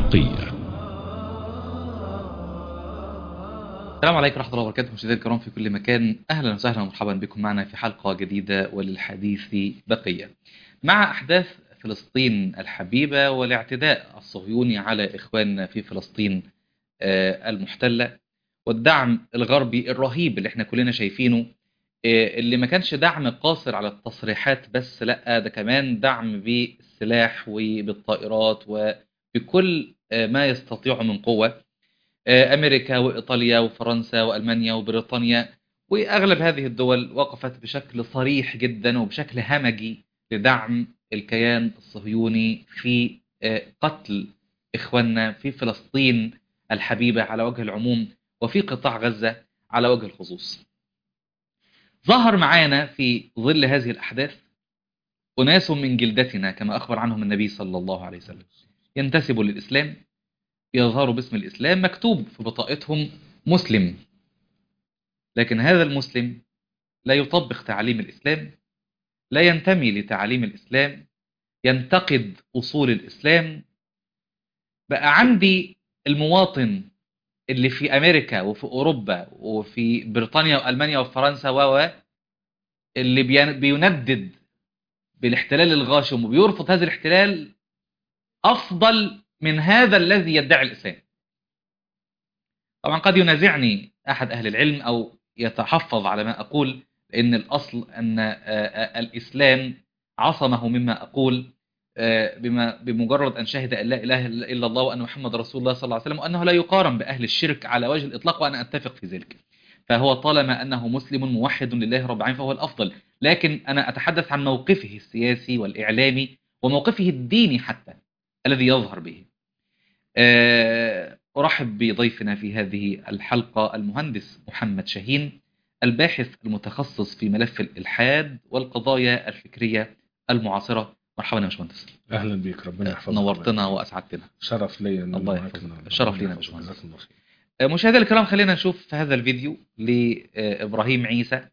بقية السلام عليكم ورحمة الله وبركاته مشاهدينا الكرام في كل مكان أهلا وسهلا ومرحبا بكم معنا في حلقة جديدة وللحديث بقية مع أحداث فلسطين الحبيبة والاعتداء الصهيوني على إخواننا في فلسطين آه، المحتلة والدعم الغربي الرهيب اللي احنا كلنا شايفينه آه، اللي ما كانش دعم قاصر على التصريحات بس لا ده كمان دعم بالسلاح وبالطائرات وبكل آه، ما يستطيع من قوة آه، أمريكا وإيطاليا وفرنسا وألمانيا وبريطانيا وأغلب هذه الدول وقفت بشكل صريح جدا وبشكل همجي لدعم الكيان الصهيوني في آه، قتل إخواننا في فلسطين الحبيبة على وجه العموم وفي قطاع غزة على وجه الخصوص ظهر معانا في ظل هذه الأحداث أناس من جلدتنا كما أخبر عنهم النبي صلى الله عليه وسلم ينتسبوا للإسلام يظهروا باسم الإسلام مكتوب في بطاقتهم مسلم لكن هذا المسلم لا يطبق تعاليم الإسلام لا ينتمي لتعاليم الإسلام ينتقد أصول الإسلام بقى عندي المواطن اللي في أمريكا وفي أوروبا وفي بريطانيا وألمانيا وفرنسا و اللي بين- بيندد بالاحتلال الغاشم وبيرفض هذا الاحتلال أفضل من هذا الذي يدعي الإسلام طبعا قد ينازعني أحد أهل العلم أو يتحفظ على ما أقول لأن الأصل أن آه، آه، الإسلام عصمه مما أقول آه، بما بمجرد أن شهد أن لا إله إلا الله وأن محمد رسول الله صلى الله عليه وسلم وأنه لا يقارن بأهل الشرك على وجه الإطلاق وأنا أتفق في ذلك فهو طالما أنه مسلم موحد لله رب العالمين فهو الأفضل لكن أنا أتحدث عن موقفه السياسي والإعلامي وموقفه الديني حتى الذي يظهر به آه، أرحب بضيفنا في هذه الحلقة المهندس محمد شاهين الباحث المتخصص في ملف الإلحاد والقضايا الفكرية المعاصرة مرحبا يا باشمهندس اهلا بيك ربنا يحفظك نورتنا وأسعدتنا شرف ليا ان الله أنا معاك يحفظك. النهاردة. شرف ربنا لينا يا يحفظك. باشمهندس. جزاك الله خير آه، مشاهدينا الكرام خلينا نشوف هذا الفيديو لإبراهيم عيسى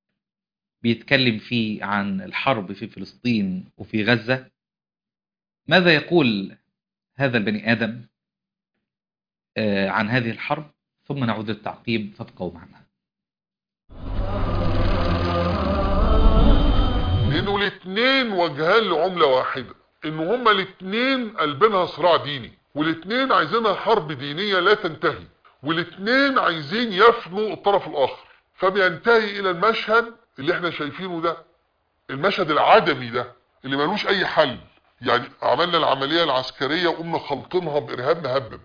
بيتكلم فيه عن الحرب في فلسطين وفي غزة ماذا يقول هذا البني آدم آه، عن هذه الحرب ثم نعود للتعقيب فابقوا معنا لانه الاثنين وجهان لعملة واحدة ان هما الاثنين قلبينها صراع ديني والاثنين عايزينها حرب دينية لا تنتهي والاثنين عايزين يفنوا الطرف الاخر فبينتهي الى المشهد اللي احنا شايفينه ده المشهد العدمي ده اللي ملوش اي حل يعني عملنا العملية العسكرية وقمنا خلطينها بارهاب مهبب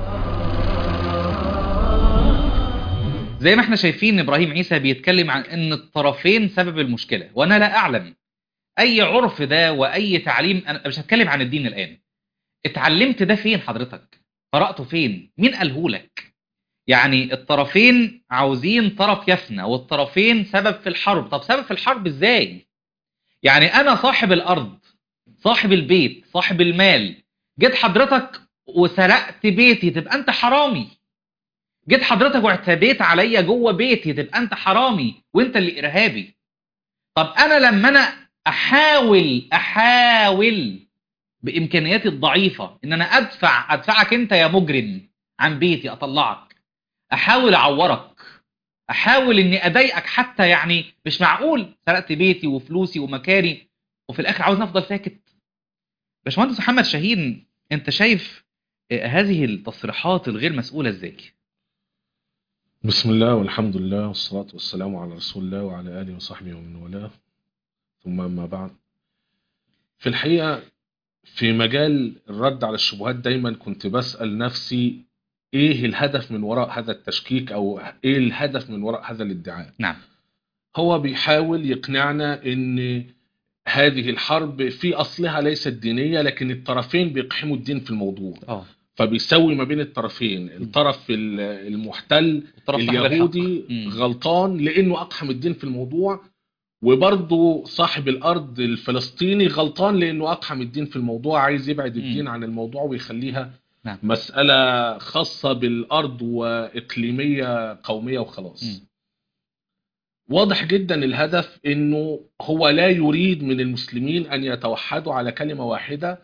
زي ما احنا شايفين ابراهيم عيسى بيتكلم عن ان الطرفين سبب المشكله وانا لا اعلم اي عرف ده واي تعليم انا مش هتكلم عن الدين الان اتعلمت ده فين حضرتك قراته فين مين قالهولك يعني الطرفين عاوزين طرف يفنى والطرفين سبب في الحرب طب سبب في الحرب ازاي يعني انا صاحب الارض صاحب البيت صاحب المال جيت حضرتك وسرقت بيتي تبقى انت حرامي جيت حضرتك واعتديت عليا جوه بيتي تبقى انت حرامي وانت اللي ارهابي طب انا لما انا احاول احاول بامكانياتي الضعيفه ان انا ادفع ادفعك انت يا مجرم عن بيتي اطلعك احاول اعورك احاول اني اضايقك حتى يعني مش معقول سرقت بيتي وفلوسي ومكاني وفي الاخر عاوز افضل ساكت باشمهندس محمد شاهين انت شايف آه، هذه التصريحات الغير مسؤوله ازاي بسم الله والحمد لله والصلاة والسلام على رسول الله وعلى آله وصحبه ومن والاه ثم أما بعد في الحقيقة في مجال الرد على الشبهات دايما كنت بسأل نفسي ايه الهدف من وراء هذا التشكيك او ايه الهدف من وراء هذا الادعاء نعم هو بيحاول يقنعنا ان هذه الحرب في اصلها ليست دينية لكن الطرفين بيقحموا الدين في الموضوع اه فبيسوي ما بين الطرفين الطرف ال- المحتل الطرف صاحب اليهودي الحق. مم. غلطان لانه اقحم الدين في الموضوع وبرضه صاحب الارض الفلسطيني غلطان لانه اقحم الدين في الموضوع عايز يبعد مم. الدين عن الموضوع ويخليها نعم. مسألة خاصة بالارض واقليمية قومية وخلاص مم. واضح جدا الهدف انه هو لا يريد من المسلمين ان يتوحدوا على كلمة واحدة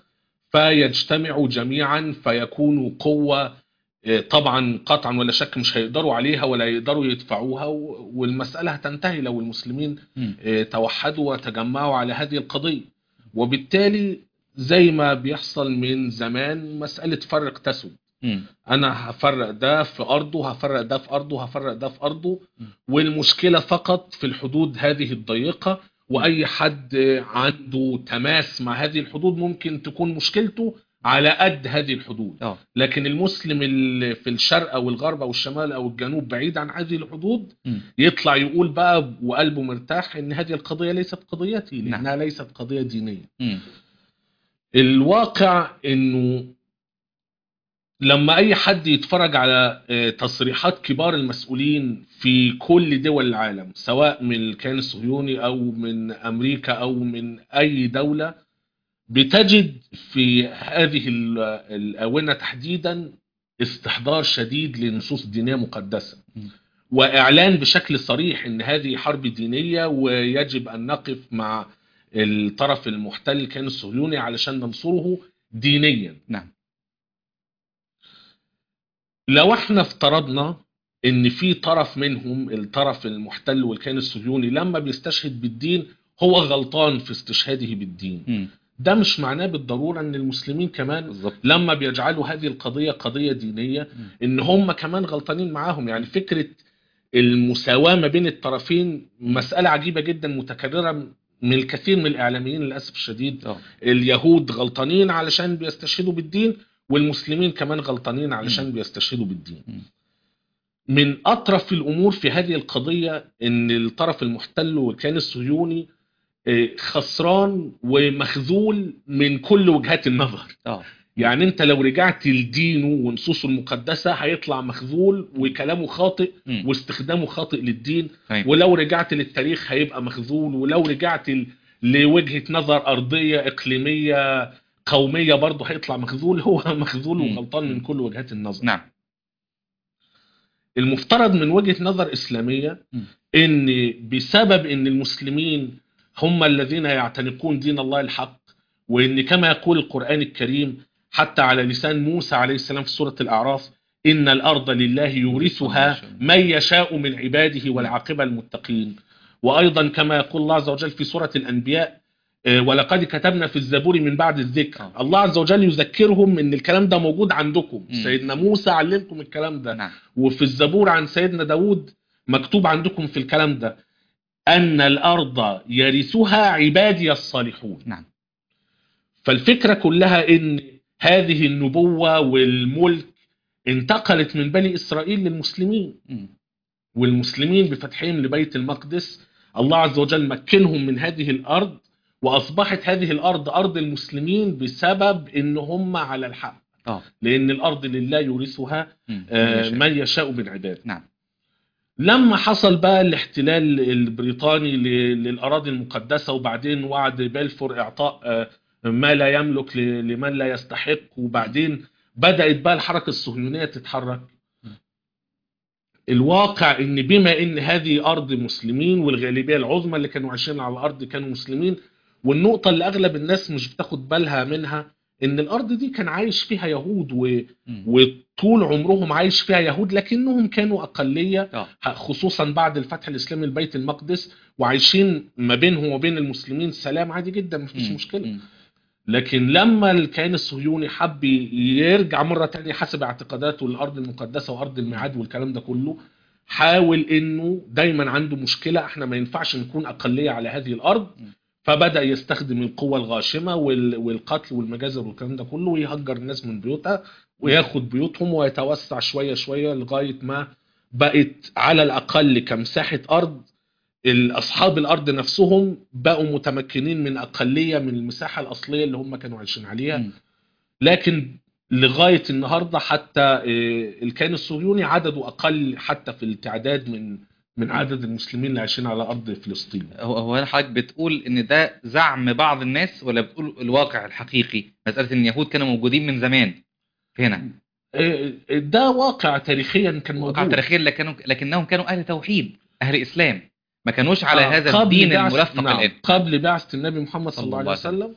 فيجتمعوا جميعا فيكونوا قوة آه، طبعا قطعا ولا شك مش هيقدروا عليها ولا يقدروا يدفعوها و- والمسألة هتنتهي لو المسلمين مم. آه، توحدوا وتجمعوا على هذه القضية وبالتالي زي ما بيحصل من زمان مسألة فرق تسد مم. انا هفرق ده في ارضه هفرق ده في ارضه هفرق ده في ارضه م. والمشكله فقط في الحدود هذه الضيقه واي حد عنده تماس مع هذه الحدود ممكن تكون مشكلته على قد هذه الحدود اه لكن المسلم اللي في الشرق او الغرب او الشمال او الجنوب بعيد عن هذه الحدود مم. يطلع يقول بقى وقلبه مرتاح ان هذه القضيه ليست قضيتي نعم. لانها ليست قضيه دينيه مم. الواقع انه لما اي حد يتفرج على آه، تصريحات كبار المسؤولين في كل دول العالم سواء من الكيان الصهيوني او من امريكا او من اي دولة بتجد في هذه ال- الاونة تحديدا استحضار شديد لنصوص دينية مقدسة م. واعلان بشكل صريح ان هذه حرب دينية ويجب ان نقف مع الطرف المحتل الكيان الصهيوني علشان ننصره دينيا نعم لو احنا افترضنا ان في طرف منهم الطرف المحتل والكيان الصهيوني لما بيستشهد بالدين هو غلطان في استشهاده بالدين مم. ده مش معناه بالضرورة ان المسلمين كمان بالظبط لما بيجعلوا هذه القضية قضية دينية مم. ان هم كمان غلطانين معاهم يعني فكرة المساواة ما بين الطرفين مسألة عجيبة جدا متكررة من الكثير من الاعلاميين للاسف الشديد اه اليهود غلطانين علشان بيستشهدوا بالدين والمسلمين كمان غلطانين علشان بيستشهدوا بالدين مم. من اطرف الامور في هذه القضيه ان الطرف المحتل والكيان الصهيوني آه، خسران ومخذول من كل وجهات النظر اه يعني انت لو رجعت لدينه ونصوصه المقدسه هيطلع مخذول وكلامه خاطئ مم. واستخدامه خاطئ للدين طيب. ولو رجعت للتاريخ هيبقى مخذول ولو رجعت ل- لوجهة نظر أرضية إقليمية قومية برضه هيطلع مخذول هو مخذول مم. وغلطان من كل وجهات النظر نعم المفترض من وجهة نظر إسلامية مم. إن بسبب إن المسلمين هم الذين يعتنقون دين الله الحق وإن كما يقول القرآن الكريم حتى على لسان موسى عليه السلام في سورة الأعراف إن الأرض لله يورثها من يشاء من عباده والعاقبة المتقين وأيضا كما يقول الله عز وجل في سورة الأنبياء آه، ولقد كتبنا في الزبور من بعد الذكر آه. الله عز وجل يذكرهم ان الكلام ده موجود عندكم مم. سيدنا موسى علمكم الكلام ده نعم وفي الزبور عن سيدنا داود مكتوب عندكم في الكلام ده أن الأرض يرثها عبادي الصالحون نعم فالفكرة كلها إن هذه النبوة والملك انتقلت من بني إسرائيل للمسلمين مم. والمسلمين بفتحهم لبيت المقدس الله عز وجل مكنهم من هذه الأرض وأصبحت هذه الأرض أرض المسلمين بسبب إن هم على الحق اه لأن الأرض لله يورثها مم. آه، ماشي. من يشاء من عباده نعم لما حصل بقى الاحتلال البريطاني ل- للأراضي المقدسة وبعدين وعد بلفور إعطاء آه، ما لا يملك ل- لمن لا يستحق وبعدين بدأت بقى الحركة الصهيونية تتحرك الواقع ان بما ان هذه ارض مسلمين والغالبيه العظمى اللي كانوا عايشين على الارض كانوا مسلمين والنقطه اللي اغلب الناس مش بتاخد بالها منها ان الارض دي كان عايش فيها يهود و... مم. وطول عمرهم عايش فيها يهود لكنهم كانوا اقليه اه خصوصا بعد الفتح الاسلامي لبيت المقدس وعايشين ما بينهم وبين المسلمين سلام عادي جدا مفيش مم. مشكله مم. لكن لما الكيان الصهيوني حب يرجع مرة تانية حسب اعتقاداته للأرض المقدسة وأرض الميعاد والكلام ده كله حاول انه دايما عنده مشكلة احنا ما ينفعش نكون أقلية على هذه الأرض م. فبدأ يستخدم القوة الغاشمة وال- والقتل والمجازر والكلام ده كله ويهجر الناس من بيوتها وياخد بيوتهم ويتوسع شوية شوية لغاية ما بقت على الأقل كمساحة أرض أصحاب الأرض نفسهم بقوا متمكنين من أقلية من المساحة الأصلية اللي هم كانوا عايشين عليها مم. لكن لغايه النهارده حتى آه، الكيان الصهيوني عدده اقل حتى في التعداد من من عدد المسلمين اللي عايشين على ارض فلسطين. هو هو هل حضرتك بتقول ان ده زعم بعض الناس ولا بتقول الواقع الحقيقي مساله ان اليهود كانوا موجودين من زمان هنا آه، ده واقع تاريخيا كان موجود واقع تاريخيا لكنهم لكنهم كانوا اهل توحيد اهل اسلام ما كانوش على آه، هذا قبل الدين بعث- الملفق نعم، الان قبل بعثه النبي محمد صلى الله عليه وسلم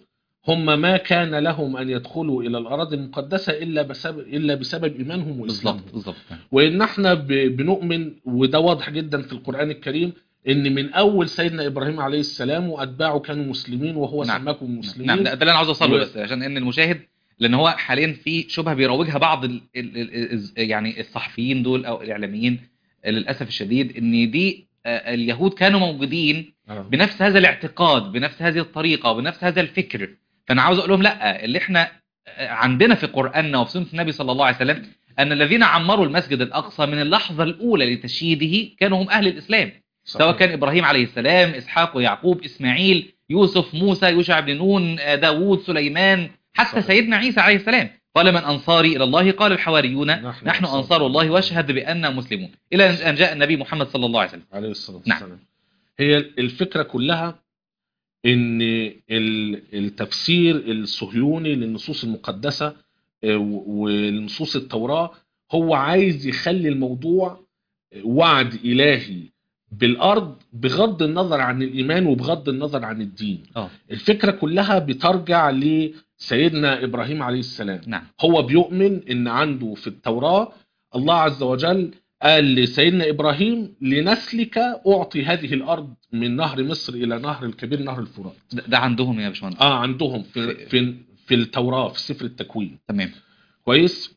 هم ما كان لهم ان يدخلوا الى الاراضي المقدسه الا بسبب الا بسبب ايمانهم واسلامهم بالظبط بالظبط وان احنا ب- بنؤمن وده واضح جدا في القران الكريم ان من اول سيدنا ابراهيم عليه السلام واتباعه كانوا مسلمين وهو نعم. سماكم مسلمين نعم ده ده اللي انا عاوز اوصله و- بس عشان ان المشاهد لان هو حاليا في شبهه بيروجها بعض ال ال ال يعني الصحفيين دول او الاعلاميين للاسف الشديد ان دي آه، اليهود كانوا موجودين آه. بنفس هذا الاعتقاد بنفس هذه الطريقه وبنفس هذا الفكر فانا عاوز اقول لهم لا اللي احنا آه، عندنا في قراننا وفي سنه النبي صلى الله عليه وسلم ان الذين عمروا المسجد الاقصى من اللحظه الاولى لتشييده كانوا هم اهل الاسلام سواء صحيح. كان ابراهيم عليه السلام اسحاق ويعقوب اسماعيل يوسف موسى يوشع بن نون آه، داوود سليمان حتى صحيح. سيدنا عيسى عليه السلام قال من انصاري الى الله قال الحواريون نحن نحن أنصار انصار الله الله. واشهد باننا مسلمون الى ان جاء النبي محمد صلى الله عليه وسلم عليه الصلاه نعم. والسلام هي الفكره كلها ان ال- التفسير الصهيوني للنصوص المقدسه آه، و- ونصوص التوراه هو عايز يخلي الموضوع وعد الهي بالارض بغض النظر عن الايمان وبغض النظر عن الدين اه الفكره كلها بترجع لسيدنا ابراهيم عليه السلام نعم هو بيؤمن ان عنده في التوراة الله عز وجل قال لسيدنا ابراهيم لنسلك اعطي هذه الارض من نهر مصر الى نهر الكبير نهر الفرات ده, ده عندهم يا باشمهندس اه عندهم في في في التوراة في سفر التكوين تمام كويس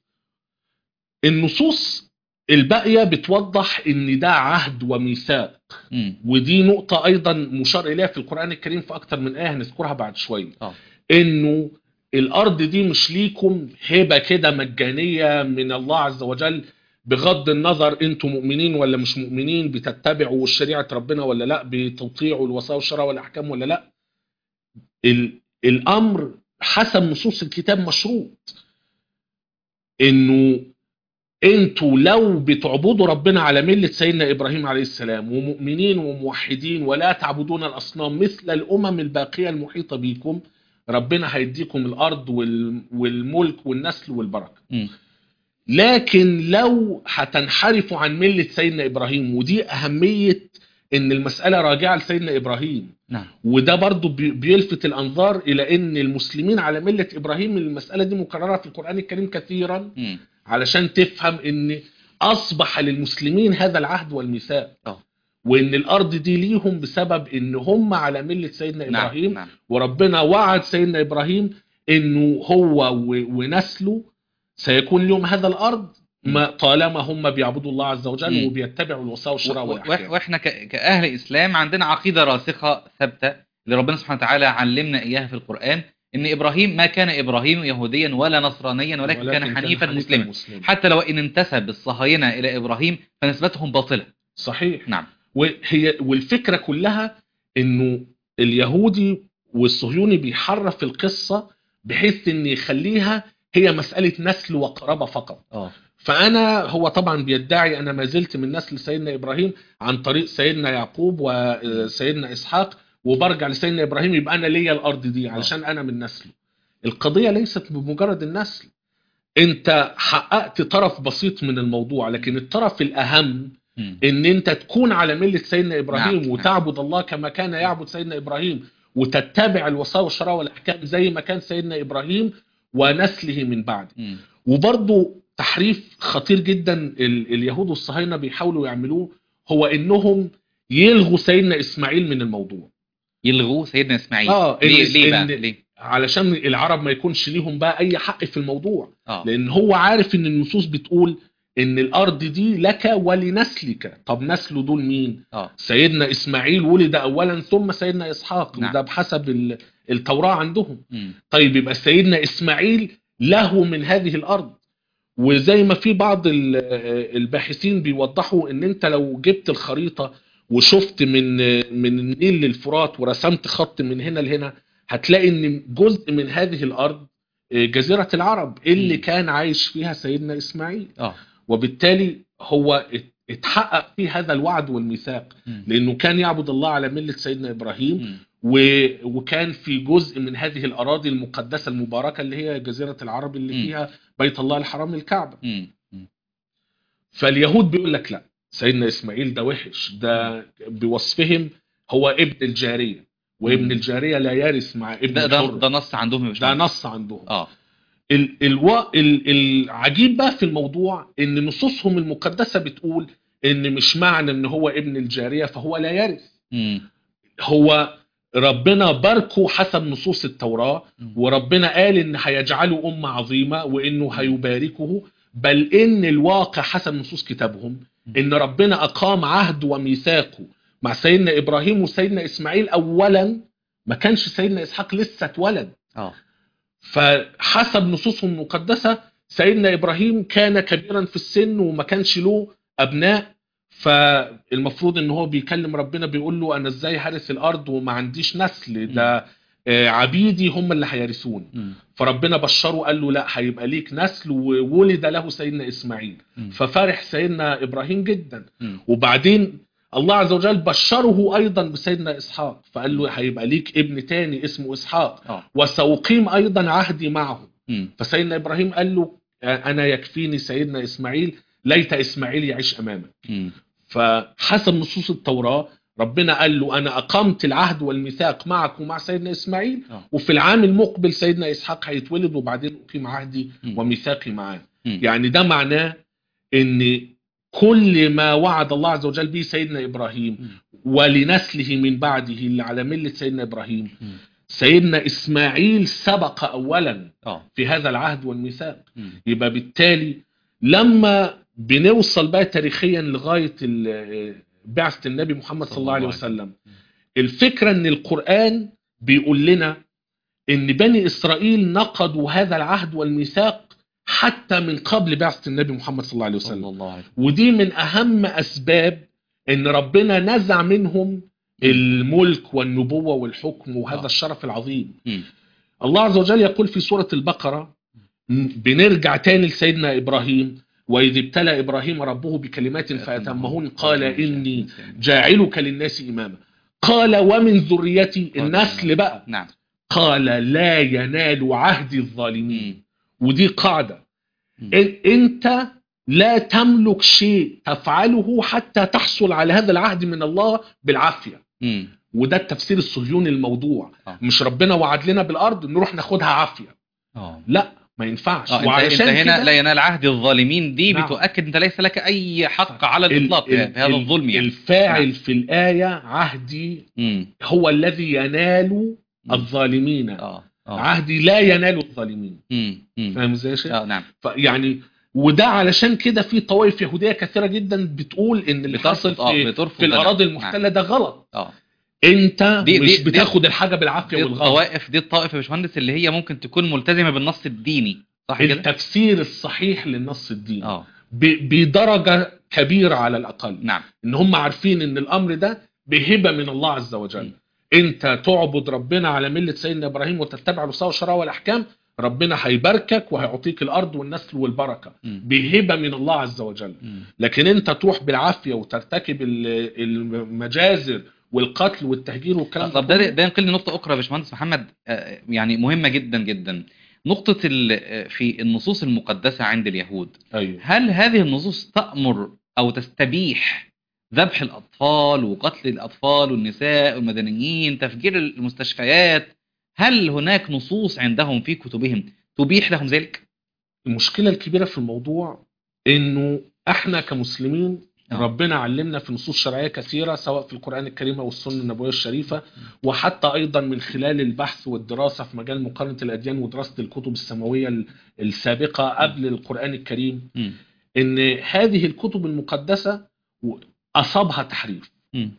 النصوص الباقية بتوضح ان ده عهد وميثاق امم ودي نقطة أيضا مشار إليها في القرآن الكريم في أكتر من آية هنذكرها بعد شوية اه إنه الأرض دي مش ليكم هبة كده مجانية من الله عز وجل بغض النظر انتم مؤمنين ولا مش مؤمنين بتتبعوا شريعة ربنا ولا لا بتطيعوا الوصايا والشرع والأحكام ولا لا ال- الأمر حسب نصوص الكتاب مشروط إنه انتوا لو بتعبدوا ربنا على ملة سيدنا ابراهيم عليه السلام ومؤمنين وموحدين ولا تعبدون الاصنام مثل الامم الباقية المحيطة بيكم ربنا هيديكم الارض وال- والملك والنسل والبركة امم لكن لو هتنحرفوا عن ملة سيدنا ابراهيم ودي اهمية ان المسألة راجعة لسيدنا ابراهيم نعم وده برضو بي- بيلفت الانظار الى ان المسلمين على ملة ابراهيم المسألة دي مكررة في القرآن الكريم كثيرا امم علشان تفهم ان اصبح للمسلمين هذا العهد والميثاق اه وان الارض دي ليهم بسبب ان هم على مله سيدنا نعم ابراهيم نعم وربنا وعد سيدنا ابراهيم انه هو و- ونسله سيكون لهم هذا الارض ما طالما هم بيعبدوا الله عز وجل مم. وبيتبعوا الوصايا والشرع و- و- والاحكام واحنا ك- كاهل اسلام عندنا عقيده راسخه ثابته اللي ربنا سبحانه وتعالى علمنا اياها في القران ان ابراهيم ما كان ابراهيم يهوديا ولا نصرانيا ولكن, كان حنيفا مسلما مسلما حتى لو ان انتسب الصهاينه الى ابراهيم فنسبتهم باطله صحيح نعم وهي والفكره كلها انه اليهودي والصهيوني بيحرف القصه بحيث ان يخليها هي مساله نسل وقرابه فقط اه فانا هو طبعا بيدعي انا ما زلت من نسل سيدنا ابراهيم عن طريق سيدنا يعقوب وسيدنا اسحاق وبرجع لسيدنا ابراهيم يبقى انا ليا الارض دي علشان انا من نسله القضيه ليست بمجرد النسل انت حققت طرف بسيط من الموضوع لكن الطرف الاهم مم. ان انت تكون على مله سيدنا ابراهيم نعم، وتعبد الله كما كان يعبد سيدنا ابراهيم وتتبع الوصايا والشرائع والاحكام زي ما كان سيدنا ابراهيم ونسله من بعده مم. وبرضو تحريف خطير جدا ال- اليهود والصهاينه بيحاولوا يعملوه هو انهم يلغوا سيدنا اسماعيل من الموضوع يلغوا سيدنا اسماعيل آه، ليه إن- ليه بقى إن- ليه علشان العرب ما يكونش ليهم بقى اي حق في الموضوع اه لان هو عارف ان النصوص بتقول ان الارض دي لك ولنسلك طب نسله دول مين اه سيدنا اسماعيل ولد اولا ثم سيدنا اسحاق نعم. وده بحسب ال- التوراة عندهم مم. طيب يبقى سيدنا اسماعيل له من هذه الارض وزي ما في بعض ال- الباحثين بيوضحوا ان انت لو جبت الخريطة وشفت من من النيل للفرات ورسمت خط من هنا لهنا هتلاقي ان جزء من هذه الارض جزيرة العرب اللي مم. كان عايش فيها سيدنا اسماعيل اه وبالتالي هو ات- اتحقق فيه هذا الوعد والميثاق مم. لانه كان يعبد الله على ملة سيدنا ابراهيم مم. و... وكان في جزء من هذه الاراضي المقدسه المباركه اللي هي جزيره العرب اللي مم. فيها بيت الله الحرام الكعبه مم. مم. فاليهود بيقول لك لا سيدنا اسماعيل ده وحش ده بوصفهم هو ابن الجاريه وابن مم. الجاريه لا يرث مع ابن ده ده, الحر ده نص عندهم يا ده باشمهندس نص عندهم اه ال الو... ال العجيب بقى في الموضوع ان نصوصهم المقدسه بتقول ان مش معنى ان هو ابن الجاريه فهو لا يرث مم. هو ربنا باركه حسب نصوص التوراه مم. وربنا قال ان هيجعله امه عظيمه وانه هيباركه بل ان الواقع حسب نصوص كتابهم ان ربنا اقام عهد وميثاقه مع سيدنا ابراهيم وسيدنا اسماعيل اولا ما كانش سيدنا اسحاق لسه اتولد اه فحسب نصوصهم المقدسه سيدنا ابراهيم كان كبيرا في السن وما كانش له ابناء فالمفروض ان هو بيكلم ربنا بيقول له انا ازاي هرث الارض وما عنديش نسل ده آه، عبيدي هم اللي هيرثون مم. فربنا بشره قال له لا هيبقى ليك نسل وولد له سيدنا اسماعيل مم. ففرح سيدنا ابراهيم جدا مم. وبعدين الله عز وجل بشره ايضا بسيدنا اسحاق فقال له هيبقى ليك ابن تاني اسمه اسحاق اه وسأقيم ايضا عهدي معه مم. فسيدنا ابراهيم قال له انا يكفيني سيدنا اسماعيل ليت اسماعيل يعيش امامك مم. فحسب نصوص التوراه ربنا قال له انا اقمت العهد والميثاق معك ومع سيدنا اسماعيل آه. وفي العام المقبل سيدنا اسحاق هيتولد وبعدين اقيم عهدي مم. وميثاقي معاه مم. يعني ده معناه ان كل ما وعد الله عز وجل به سيدنا ابراهيم مم. ولنسله من بعده اللي على مله سيدنا ابراهيم مم. سيدنا اسماعيل سبق اولا اه في هذا العهد والميثاق مم. يبقى بالتالي لما بنوصل بقى تاريخيا لغايه ال- بعثه النبي محمد صلى الله عليه وسلم الفكره ان القران بيقول لنا ان بني اسرائيل نقضوا هذا العهد والميثاق حتى من قبل بعثه النبي محمد صلى الله عليه صلى وسلم الله عليه وسلم ودي من اهم اسباب ان ربنا نزع منهم الملك والنبوه والحكم وهذا آه. الشرف العظيم مم. الله عز وجل يقول في سورة البقرة م- بنرجع تاني لسيدنا إبراهيم وإذ ابتلى إبراهيم ربه بكلمات فأتمهن قال إني جاعلك للناس إماما قال ومن ذريتي النسل بقى نعم قال لا ينال عهد الظالمين مم. ودي قاعدة مم. إن- أنت لا تملك شيء تفعله حتى تحصل على هذا العهد من الله بالعافية مم. وده التفسير الصهيوني الموضوع آه. مش ربنا وعد لنا بالأرض نروح ناخدها عافية اه لا ما ينفعش اه انت, انت وعلشان هنا كده لا ينال عهد الظالمين دي نعم. بتؤكد انت ليس لك اي حق على ال- الاطلاق في ال- في هذا ال- الظلم يعني الفاعل نعم. في الآية عهدي مم. هو الذي ينال مم. الظالمين اه اه عهدي لا ينال الظالمين مم. مم. فاهم ازاي يا شيخ؟ اه نعم يعني وده علشان كده في طوائف يهوديه كثيره جدا بتقول ان اللي بترفض- حاصل آه، في, بترفض في ده. الاراضي المحتله ده غلط اه انت دي- مش دي- دي- بتاخد الحاجه بالعافيه دي والغلط الطوائف دي الطائفه يا باشمهندس اللي هي ممكن تكون ملتزمه بالنص الديني صح كده؟ التفسير الصحيح للنص الديني اه ب- بدرجه كبيره على الاقل نعم ان هم عارفين ان الامر ده بهبه من الله عز وجل م. انت تعبد ربنا على مله سيدنا ابراهيم وتتبع رساله والشرائع والاحكام ربنا هيباركك وهيعطيك الارض والنسل والبركه مم. بهبه من الله عز وجل مم. لكن انت تروح بالعافيه وترتكب ال- المجازر والقتل والتهجير والكلام طب ده كله. ده ينقلني لنقطة أخرى يا باشمهندس محمد آه، يعني مهمة جدا جدا نقطة ال- آه، في النصوص المقدسة عند اليهود ايوه هل هذه النصوص تأمر أو تستبيح ذبح الأطفال وقتل الأطفال والنساء والمدنيين تفجير المستشفيات هل هناك نصوص عندهم في كتبهم تبيح لهم ذلك؟ المشكله الكبيره في الموضوع انه احنا كمسلمين آه. ربنا علمنا في نصوص شرعيه كثيره سواء في القران الكريم او السنه النبويه الشريفه وحتى ايضا من خلال البحث والدراسه في مجال مقارنه الاديان ودراسه الكتب السماويه ال- السابقه قبل القران الكريم مم. ان هذه الكتب المقدسه اصابها تحريف مم.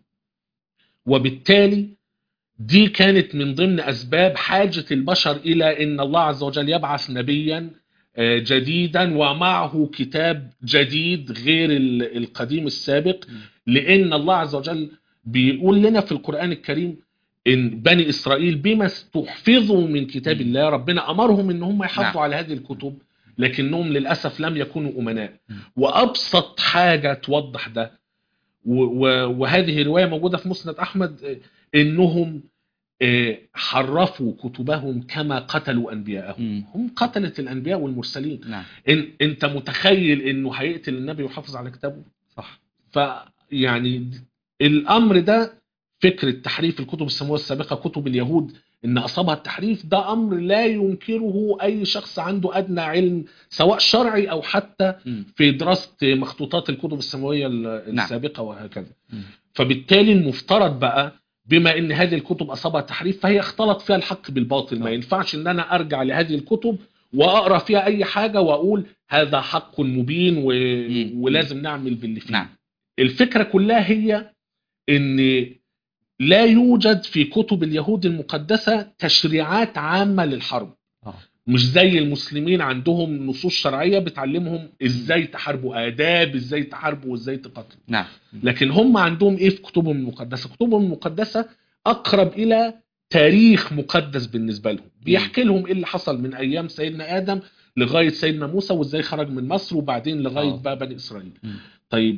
وبالتالي دي كانت من ضمن اسباب حاجه البشر الى ان الله عز وجل يبعث نبيا آه، جديدا ومعه كتاب جديد غير ال- القديم السابق لان الله عز وجل بيقول لنا في القران الكريم ان بني اسرائيل بما استحفظوا من كتاب مم. الله ربنا امرهم ان هم يحافظوا نعم. على هذه الكتب لكنهم للاسف لم يكونوا امناء مم. وابسط حاجه توضح ده و- و- وهذه روايه موجوده في مسند احمد آه، انهم آه، حرفوا كتبهم كما قتلوا انبياءهم مم. هم قتلت الانبياء والمرسلين نعم إن انت متخيل انه هيقتل النبي ويحافظ على كتابه صح فيعني الامر ده فكره تحريف الكتب السماويه السابقه كتب اليهود ان اصابها التحريف ده امر لا ينكره اي شخص عنده ادنى علم سواء شرعي او حتى مم. في دراسه مخطوطات الكتب السماويه ال- نعم. السابقه وهكذا مم. فبالتالي المفترض بقى بما ان هذه الكتب اصابها تحريف فهي اختلط فيها الحق بالباطل ما آه. ينفعش ان انا ارجع لهذه الكتب واقرا فيها اي حاجه واقول هذا حق مبين و... مم. ولازم نعمل باللي فيه نعم الفكره كلها هي ان لا يوجد في كتب اليهود المقدسه تشريعات عامه للحرب آه. مش زي المسلمين عندهم نصوص شرعيه بتعلمهم ازاي تحاربوا اداب ازاي تحاربوا وازاي تقاتلوا نعم لكن هم عندهم ايه في كتبهم المقدسه كتبهم المقدسه اقرب الى تاريخ مقدس بالنسبه لهم بيحكي لهم ايه اللي حصل من ايام سيدنا ادم لغايه سيدنا موسى وازاي خرج من مصر وبعدين لغايه آه. بقى بني اسرائيل مم. طيب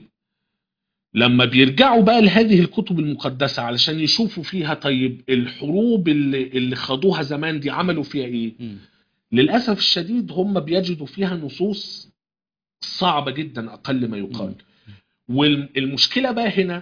لما بيرجعوا بقى لهذه الكتب المقدسه علشان يشوفوا فيها طيب الحروب اللي اللي خاضوها زمان دي عملوا فيها ايه مم. للاسف الشديد هم بيجدوا فيها نصوص صعبه جدا اقل ما يقال والمشكله بقى هنا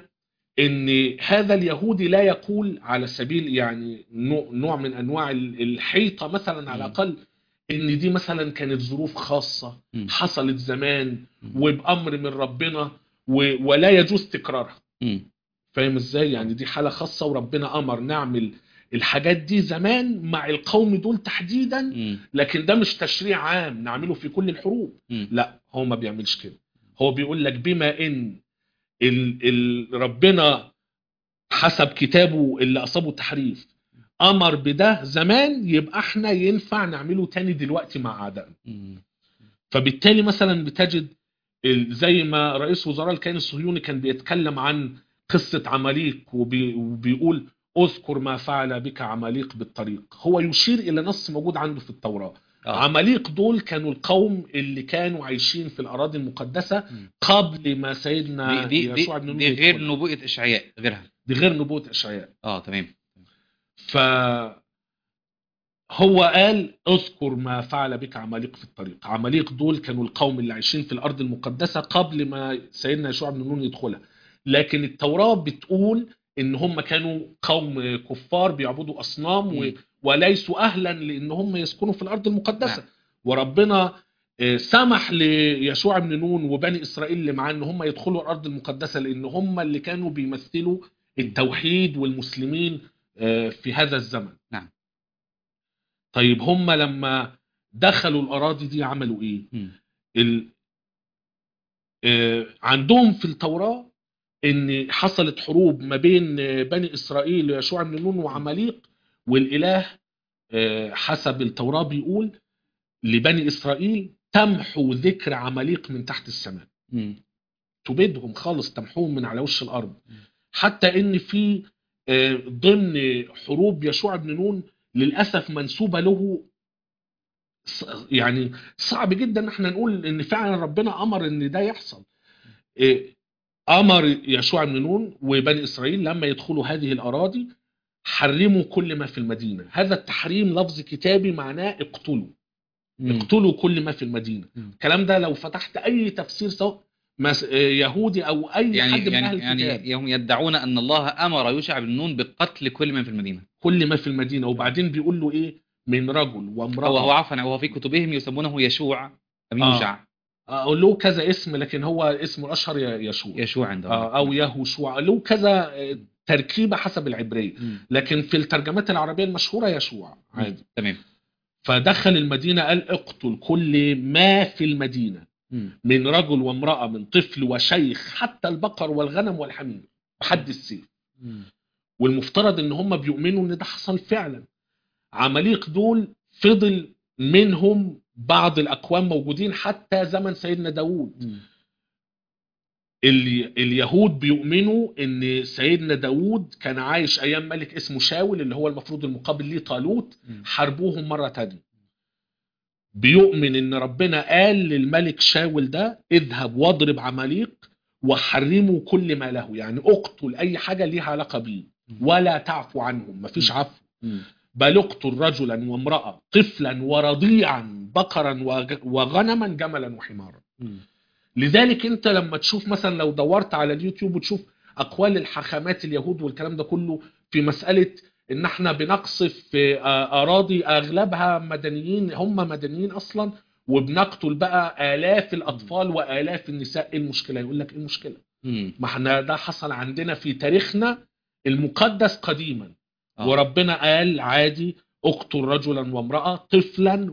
ان هذا اليهودي لا يقول على سبيل يعني نوع نوع من انواع ال- الحيطه مثلا على مم. الاقل ان دي مثلا كانت ظروف خاصه مم. حصلت زمان مم. وبامر من ربنا و- ولا يجوز تكرارها مم. فاهم ازاي يعني دي حاله خاصه وربنا امر نعمل الحاجات دي زمان مع القوم دول تحديدا مم. لكن ده مش تشريع عام نعمله في كل الحروب مم. لا هو ما بيعملش كده هو بيقول لك بما ان ال ال ربنا حسب كتابه اللي اصابه تحريف امر بده زمان يبقى احنا ينفع نعمله تاني دلوقتي مع اعدائنا مم. فبالتالي مثلا بتجد ال- زي ما رئيس وزراء الكيان الصهيوني كان بيتكلم عن قصة عماليق وبي وبيقول اذكر ما فعل بك عماليق بالطريق هو يشير الى نص موجود عنده في التوراة آه. عماليق دول كانوا القوم اللي كانوا عايشين في الاراضي المقدسه مم. قبل ما سيدنا دي دي دي, يشوع بن نون دي غير يدخل. نبوءة إشعياء غيرها دي غير نبوه اشعياء اه تمام ف هو قال اذكر ما فعل بك عماليق في الطريق عماليق دول كانوا القوم اللي عايشين في الارض المقدسه قبل ما سيدنا يشوع بن نون يدخلها لكن التوراه بتقول ان هم كانوا قوم كفار بيعبدوا اصنام و... مم. وليسوا اهلا لان هم يسكنوا في الارض المقدسه نعم. وربنا آه، سمح ليشوع بن نون وبني اسرائيل اللي معاه ان هم يدخلوا الارض المقدسه لان هم اللي كانوا بيمثلوا التوحيد والمسلمين آه، في هذا الزمن نعم. طيب هم لما دخلوا الاراضي دي عملوا ايه مم. ال... آه، عندهم في التوراه ان حصلت حروب ما بين آه، بني اسرائيل ويشوع بن نون وعماليق والاله آه، حسب التوراه بيقول لبني اسرائيل تمحو ذكر عماليق من تحت السماء مم. تبيدهم خالص تمحوهم من على وش الارض مم. حتى ان في آه، ضمن حروب يشوع بن نون للاسف منسوبه له ص- يعني صعب جدا ان احنا نقول ان فعلا ربنا امر ان ده يحصل آه، امر يشوع بن نون وبني اسرائيل لما يدخلوا هذه الاراضي حرموا كل ما في المدينه هذا التحريم لفظ كتابي معناه اقتلوا مم. اقتلوا كل ما في المدينه مم. الكلام ده لو فتحت اي تفسير سواء مس- آه، يهودي او اي يعني حد من اهل يعني الكتاب يعني هم يدعون ان الله امر يوشع بن نون بقتل كل من في المدينه كل ما في المدينه وبعدين بيقول له ايه من رجل وامراه هو هو عفوا هو في كتبهم يسمونه يشوع ام آه. يوشع آه، له كذا اسم لكن هو اسمه الاشهر ي- يشوع يشوع عندهم آه، او يهوشوع له كذا آه، تركيبه حسب العبريه مم. لكن في الترجمات العربيه المشهوره يشوع عادي تمام فدخل المدينه قال اقتل كل ما في المدينه مم. من رجل وامراه من طفل وشيخ حتى البقر والغنم والحمير بحد السيف مم. والمفترض ان هم بيؤمنوا ان ده حصل فعلا عماليق دول فضل منهم بعض الاقوام موجودين حتى زمن سيدنا داوود مم. ال- اليهود بيؤمنوا ان سيدنا داوود كان عايش ايام ملك اسمه شاول اللي هو المفروض المقابل ليه طالوت مم. حاربوهم مره تانية بيؤمن ان ربنا قال للملك شاول ده اذهب واضرب عماليق وحرموا كل ما له يعني اقتل اي حاجه ليها علاقه بيه ولا تعفو عنهم مفيش عفو مم. بل اقتل رجلا وامراه طفلا ورضيعا بقرا وغ- وغنما جملا وحمارا مم. لذلك انت لما تشوف مثلا لو دورت على اليوتيوب وتشوف اقوال الحاخامات اليهود والكلام ده كله في مساله ان احنا بنقصف في آه، اراضي اغلبها مدنيين هم مدنيين اصلا وبنقتل بقى الاف الاطفال والاف النساء ايه المشكله يقول لك ايه المشكله مم. ما احنا ده حصل عندنا في تاريخنا المقدس قديما آه. وربنا قال عادي اقتل رجلا وامرأة طفلا